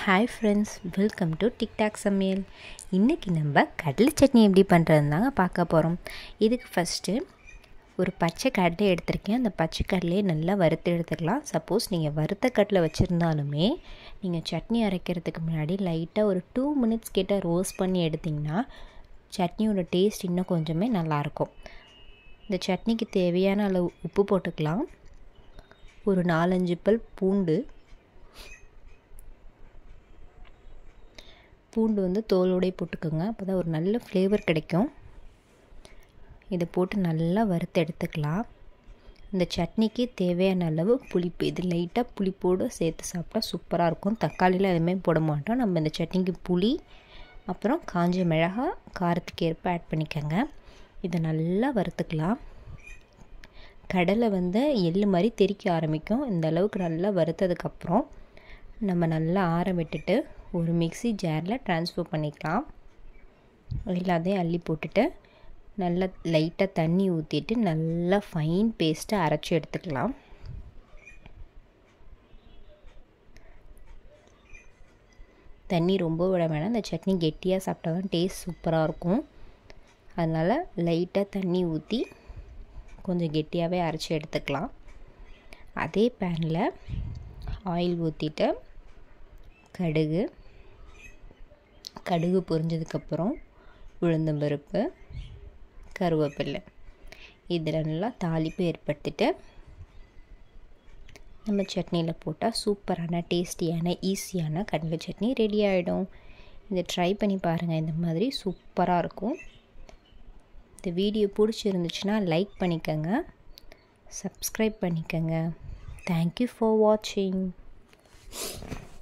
hi friends welcome to TikTok சமையல் இன்றைக்கி நம்ம கடலை சட்னி எப்படி பண்ணுறதுன்னு தாங்க பார்க்க போகிறோம் இதுக்கு ஃபஸ்ட்டு ஒரு பச்சை கடலை எடுத்திருக்கேன் அந்த பச்சை கடலையை நல்லா வறுத்து எடுத்துக்கலாம் சப்போஸ் நீங்கள் வறுத்த கடலை வச்சுருந்தாலுமே நீங்கள் சட்னி அரைக்கிறதுக்கு முன்னாடி லைட்டாக ஒரு டூ மினிட்ஸ் கிட்ட ரோஸ்ட் பண்ணி எடுத்திங்கன்னா சட்னியோட டேஸ்ட் இன்னும் கொஞ்சமே நல்லாயிருக்கும் இந்த சட்னிக்கு தேவையான அளவு உப்பு போட்டுக்கலாம் ஒரு நாலஞ்சு பல் பூண்டு பூண்டு வந்து தோலோடே போட்டுக்கோங்க அப்போ தான் ஒரு நல்ல ஃப்ளேவர் கிடைக்கும் இதை போட்டு நல்லா வறுத்து எடுத்துக்கலாம் இந்த சட்னிக்கு தேவையான அளவு புளிப்பு இது லைட்டாக புளிப்போடு சேர்த்து சாப்பிட்டா சூப்பராக இருக்கும் தக்காளிலாம் எதுவுமே போட மாட்டோம் நம்ம இந்த சட்னிக்கு புளி அப்புறம் காஞ்ச மிளகா காரத்துக்கு ஏற்ப ஆட் பண்ணிக்கோங்க இதை நல்லா வறுத்துக்கலாம் கடலை வந்து எள்ளு மாதிரி தெறிக்க ஆரம்பிக்கும் இந்த அளவுக்கு நல்லா வறுத்ததுக்கப்புறம் நம்ம நல்லா ஆற விட்டுட்டு ஒரு மிக்சி ஜாரில் ட்ரான்ஸ்ஃபர் பண்ணிக்கலாம் எல்லாத்தையும் அள்ளி போட்டுட்டு நல்லா லைட்டாக தண்ணி ஊற்றிட்டு நல்லா ஃபைன் பேஸ்ட்டை அரைச்சி எடுத்துக்கலாம் தண்ணி ரொம்ப விட வேணாம் இந்த சட்னி கெட்டியாக சாப்பிட்டா தான் டேஸ்ட் சூப்பராக இருக்கும் அதனால் லைட்டாக தண்ணி ஊற்றி கொஞ்சம் கெட்டியாகவே அரைச்சி எடுத்துக்கலாம் அதே பேனில் ஆயில் ஊற்றிட்டு கடுகு கடுகு பொரிஞ்சதுக்கப்புறம் உளுந்தம்பருப்பு கருவேப்பில்லை இதில் நல்லா தாளிப்பு ஏற்படுத்திட்டு நம்ம சட்னியில் போட்டால் சூப்பரான டேஸ்டியான ஈஸியான கடலை சட்னி ரெடி ஆகிடும் இதை ட்ரை பண்ணி பாருங்கள் இந்த மாதிரி சூப்பராக இருக்கும் இந்த வீடியோ பிடிச்சிருந்துச்சுன்னா லைக் பண்ணிக்கோங்க சப்ஸ்கிரைப் பண்ணிக்கோங்க தேங்க்யூ ஃபார் வாட்சிங்